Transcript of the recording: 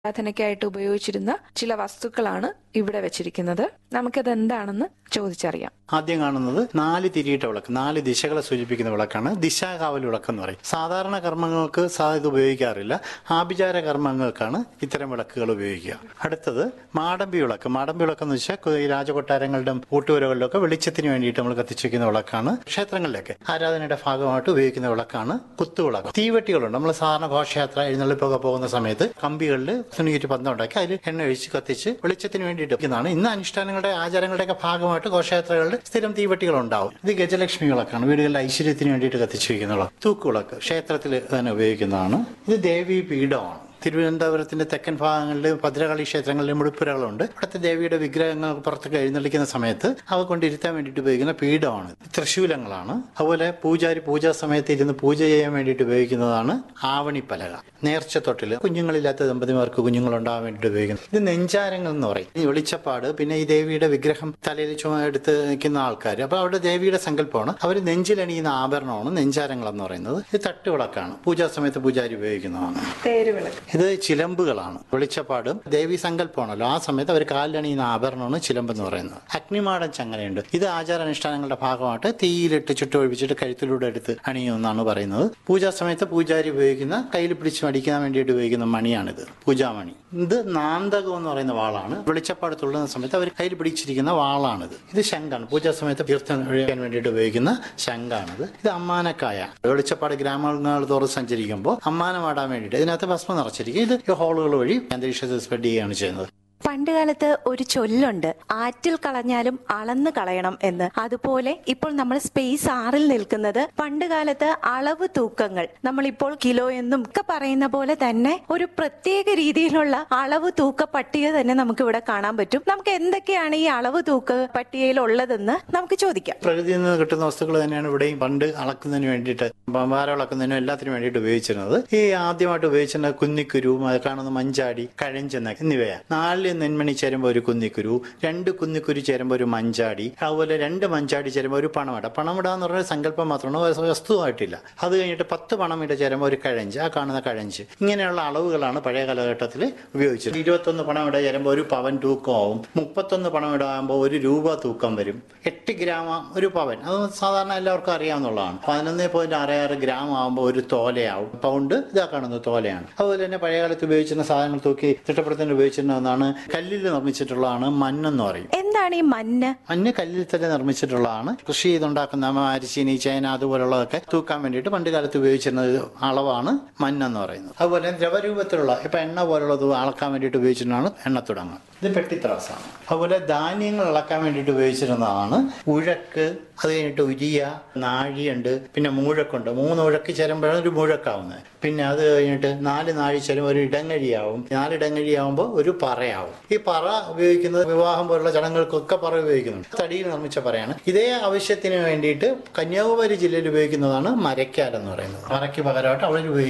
ആരാധനയ്ക്കായിട്ട് ഉപയോഗിച്ചിരുന്ന ചില വസ്തുക്കളാണ് ഇവിടെ വെച്ചിരിക്കുന്നത് നമുക്കത് എന്താണെന്ന് ചോദിച്ചറിയാം ആദ്യം കാണുന്നത് നാല് തിരിയിട്ട വിളക്ക് നാല് ദിശകളെ സൂചിപ്പിക്കുന്ന വിളക്കാണ് ദിശാകാവൽ വിളക്ക് എന്ന് പറയും സാധാരണ കർമ്മങ്ങൾക്ക് സാ ഇത് ഉപയോഗിക്കാറില്ല ആഭിചാര കർമ്മങ്ങൾക്കാണ് ഇത്തരം വിളക്കുകൾ ഉപയോഗിക്കുക അടുത്തത് മാടമ്പി വിളക്ക് മാടമ്പി വിളക്ക് എന്ന് വെച്ചാൽ ഈ രാജകൊട്ടാരങ്ങളുടെയും കൂട്ടുവരകളിലൊക്കെ വെളിച്ചത്തിന് വേണ്ടിയിട്ട് നമ്മൾ കത്തിച്ചു വെക്കുന്ന വിളക്കാണ് ക്ഷേത്രങ്ങളിലൊക്കെ ആരാധനയുടെ ഭാഗമായിട്ട് ഉപയോഗിക്കുന്ന വിളക്കാണ് കുത്തുവിളക്ക് തീവെട്ടികളുണ്ട് നമ്മൾ സാധാരണ ഘോഷയാത്ര എഴുന്നള്ളിപ്പൊക്കെ പോകുന്ന സമയത്ത് കമ്പികളിൽ തുണിയിട്ട് പന്തം ഉണ്ടാക്കി അതിൽ എണ്ണ ഒഴിച്ച് കത്തിച്ച് വെളിച്ചത്തിന് വേണ്ടിയിട്ട് ഇരിക്കുന്നതാണ് ഇന്ന് അനുഷ്ഠാനങ്ങളുടെ ആചാരങ്ങളുടെയൊക്കെ ഭാഗമായിട്ട് ഘോഷയാത്രകളിൽ സ്ഥിരം തീവെട്ടികൾ ഉണ്ടാവും ഇത് ഗജലക്ഷ്മി വിളക്കാണ് വീടുകളിൽ ഐശ്വര്യത്തിന് വേണ്ടിയിട്ട് കത്തിച്ചു വയ്ക്കുന്ന വിളക്ക് തൂക്കുവിളക്ക് ക്ഷേത്രത്തിൽ തന്നെ ഉപയോഗിക്കുന്നതാണ് ഇത് ദേവി പീഠമാണ് തിരുവനന്തപുരത്തിന്റെ തെക്കൻ ഭാഗങ്ങളിൽ ഭദ്രകാളി ക്ഷേത്രങ്ങളിലെ മുടിപ്പുരകളുണ്ട് അവിടുത്തെ ദേവിയുടെ വിഗ്രഹങ്ങൾ പുറത്തൊക്കെ എഴുന്നള്ളിക്കുന്ന സമയത്ത് അവ കൊണ്ടിരുത്താൻ വേണ്ടിയിട്ട് ഉപയോഗിക്കുന്ന പീഠമാണ് തൃശൂലങ്ങളാണ് അതുപോലെ പൂജാരി പൂജാ സമയത്ത് ഇരുന്ന് പൂജ ചെയ്യാൻ വേണ്ടിയിട്ട് ഉപയോഗിക്കുന്നതാണ് ആവണിപ്പലക നേർച്ചത്തൊട്ടിൽ കുഞ്ഞുങ്ങളില്ലാത്ത ദമ്പതിമാർക്ക് കുഞ്ഞുങ്ങൾ ഉണ്ടാകാൻ വേണ്ടിയിട്ട് ഉപയോഗിക്കുന്നത് ഇത് നെഞ്ചാരങ്ങൾ എന്ന് പറയും ഈ വെളിച്ചപ്പാട് പിന്നെ ഈ ദേവിയുടെ വിഗ്രഹം തലയിൽ ചുമ എടുത്ത് നിൽക്കുന്ന ആൾക്കാർ അപ്പൊ അവിടെ ദേവിയുടെ സങ്കല്പമാണ് അവർ നെഞ്ചിലണിയുന്ന ആഭരണമാണ് നെഞ്ചാരങ്ങൾ എന്ന് പറയുന്നത് ഇത് തട്ടുവിളക്കാണ് പൂജാ സമയത്ത് പൂജാരി ഉപയോഗിക്കുന്നതാണ് തേരുവിളക്ക് ഇത് ചിലമ്പുകളാണ് വെളിച്ചപ്പാടും ദേവി സങ്കല്പമാണല്ലോ ആ സമയത്ത് അവർ കാലിലണിയുന്ന ആഭരണമാണ് ചിലമ്പ് എന്ന് പറയുന്നത് അഗ്നിമാടൻ ചങ്ങലയുണ്ട് ഇത് ആചാരാനുഷ്ഠാനങ്ങളുടെ ഭാഗമായിട്ട് തീയിലിട്ട് ചുട്ടൊഴിപ്പിച്ചിട്ട് കഴുത്തിലൂടെ എടുത്ത് അണിയുമെന്നാണ് പറയുന്നത് പൂജാ സമയത്ത് പൂജാരി ഉപയോഗിക്കുന്ന കയ്യിൽ പിടിച്ച് മടിക്കാൻ വേണ്ടിയിട്ട് ഉപയോഗിക്കുന്ന മണിയാണിത് പൂജാമണി ഇത് നാന്തകം എന്ന് പറയുന്ന വാളാണ് വെളിച്ചപ്പാട് തുള്ളുന്ന സമയത്ത് അവർ കയ്യിൽ പിടിച്ചിരിക്കുന്ന വാളാണിത് ഇത് ശംഖാണ് പൂജാ സമയത്ത് തീർത്ഥം ഒഴിക്കാൻ വേണ്ടിയിട്ട് ഉപയോഗിക്കുന്ന ശംഖാണിത് ഇത് അമ്മാനക്കായ വെളിച്ചപ്പാട് ഗ്രാമങ്ങൾ തോറും സഞ്ചരിക്കുമ്പോൾ അമ്മാനമാടാൻ വേണ്ടിയിട്ട് ഇതിനകത്ത് ഭസ്മം നിറച്ചിരിക്കും ഇത് ഈ ഹോളുകൾ വഴി അന്തരീക്ഷത്തിൽ സ്പ്രെഡ് ചെയ്യുകയാണ് ചെയ്യുന്നത് പണ്ടുകാലത്ത് ഒരു ചൊല്ലുണ്ട് ആറ്റിൽ കളഞ്ഞാലും അളന്ന് കളയണം എന്ന് അതുപോലെ ഇപ്പോൾ നമ്മൾ സ്പേസ് ആറിൽ നിൽക്കുന്നത് പണ്ടുകാലത്ത് അളവ് തൂക്കങ്ങൾ നമ്മളിപ്പോൾ കിലോ എന്നും ഒക്കെ പറയുന്ന പോലെ തന്നെ ഒരു പ്രത്യേക രീതിയിലുള്ള അളവ് തൂക്ക പട്ടിക തന്നെ നമുക്ക് ഇവിടെ കാണാൻ പറ്റും നമുക്ക് എന്തൊക്കെയാണ് ഈ അളവ് തൂക്ക പട്ടികയിൽ ഉള്ളതെന്ന് നമുക്ക് ചോദിക്കാം പ്രകൃതിയിൽ നിന്ന് കിട്ടുന്ന വസ്തുക്കൾ തന്നെയാണ് ഇവിടെയും പണ്ട് അളക്കുന്നതിന് വേണ്ടിയിട്ട് ഭാരം അളക്കുന്നതിനും എല്ലാത്തിനും വേണ്ടിയിട്ട് ഉപയോഗിച്ചിരുന്നത് ഈ ആദ്യമായിട്ട് ഉപയോഗിച്ചിരുന്ന കുന്നിക്കുരു അത് കാണുന്ന മഞ്ചാടി കഴഞ്ചെന്ന എന്നിവയാണ് നാല് നെന്മണി ചേരുമ്പോൾ ഒരു കുന്നിക്കുരു രണ്ട് കുന്നിക്കുരു ചേരുമ്പോൾ ഒരു മഞ്ചാടി അതുപോലെ രണ്ട് മഞ്ചാടി ചേരുമ്പോൾ ഒരു പണമിട പണമിട എന്ന് പറഞ്ഞ സങ്കല്പം മാത്രമാണ് വസ്തു- വസ്തുവായിട്ടില്ല അത് കഴിഞ്ഞിട്ട് പത്ത് പണമിട ചേരുമ്പോൾ ഒരു കഴഞ്ച് ആ കാണുന്ന കഴഞ്ച് ഇങ്ങനെയുള്ള അളവുകളാണ് പഴയ കാലഘട്ടത്തിൽ ഉപയോഗിച്ചത് ഇരുപത്തൊന്ന് പണമിട ചേരുമ്പോൾ ഒരു പവൻ തൂക്കമാവും മുപ്പത്തൊന്ന് പണമിട ആകുമ്പോൾ ഒരു രൂപ തൂക്കം വരും എട്ട് ഗ്രാം ഒരു പവൻ അത് സാധാരണ എല്ലാവർക്കും അറിയാവുന്നതാണ് പതിനൊന്ന് പോയിന്റ് ആറ് ആറ് ഗ്രാം ആകുമ്പോൾ ഒരു തോലയാവും പൗണ്ട് ഇതാ കാണുന്നത് തോലയാണ് അതുപോലെ തന്നെ പഴയകാലത്ത് ഉപയോഗിച്ചിരുന്ന സാധനങ്ങൾ തൂക്കി തിട്ടപ്പെടുത്താൻ ഉപയോഗിച്ചിരുന്ന ഒന്നാണ് കല്ലിൽ നിർമ്മിച്ചിട്ടുള്ളതാണ് മണ്ണെന്ന് പറയും എന്താണ് ഈ മഞ്ഞ് മഞ്ഞ് കല്ലിൽ തന്നെ നിർമ്മിച്ചിട്ടുള്ളതാണ് കൃഷി ചെയ്തുണ്ടാക്കുന്ന അരിശീനി ചേന അതുപോലുള്ളതൊക്കെ തൂക്കാൻ വേണ്ടിയിട്ട് പണ്ട് കാലത്ത് ഉപയോഗിച്ചിരുന്ന ഒരു അളവാണ് മഞ്ഞെന്ന് പറയുന്നത് അതുപോലെ ദ്രവരൂപത്തിലുള്ള ഇപ്പൊ എണ്ണ പോലുള്ളത് അളക്കാൻ വേണ്ടിയിട്ട് ഉപയോഗിച്ചിരുന്നതാണ് എണ്ണത്തുടങ്ങ് ഇത് പെട്ടിത്രാസാണ് അതുപോലെ ധാന്യങ്ങൾ ഇളക്കാൻ വേണ്ടിയിട്ട് ഉപയോഗിച്ചിരുന്നതാണ് ഉഴക്ക് അത് കഴിഞ്ഞിട്ട് ഉരിയ നാഴിയുണ്ട് പിന്നെ മൂഴക്കുണ്ട് മൂന്ന് ഉഴക്ക് ചേരുമ്പോഴാണ് ഒരു മുഴക്കാവുന്നത് പിന്നെ അത് കഴിഞ്ഞിട്ട് നാല് നാഴി ചേരുമ്പോൾ ഒരു ഇടങ്ങഴിയാവും നാല് ഇടങ്ങഴിയാവുമ്പോൾ ഒരു പറയാവും ഈ പറ ഉപയോഗിക്കുന്നത് വിവാഹം പോലുള്ള ചടങ്ങുകൾക്കൊക്കെ പറ ഉപയോഗിക്കുന്നുണ്ട് തടിയിൽ നിർമ്മിച്ച പറയാണ് ഇതേ ആവശ്യത്തിന് വേണ്ടിയിട്ട് കന്യാകുമാരി ജില്ലയിൽ ഉപയോഗിക്കുന്നതാണ് മരക്കാൽ എന്ന് പറയുന്നത് പറയ്ക്ക് പകരമായിട്ട് അവിടെ ഉപയോഗിക്കുന്നത്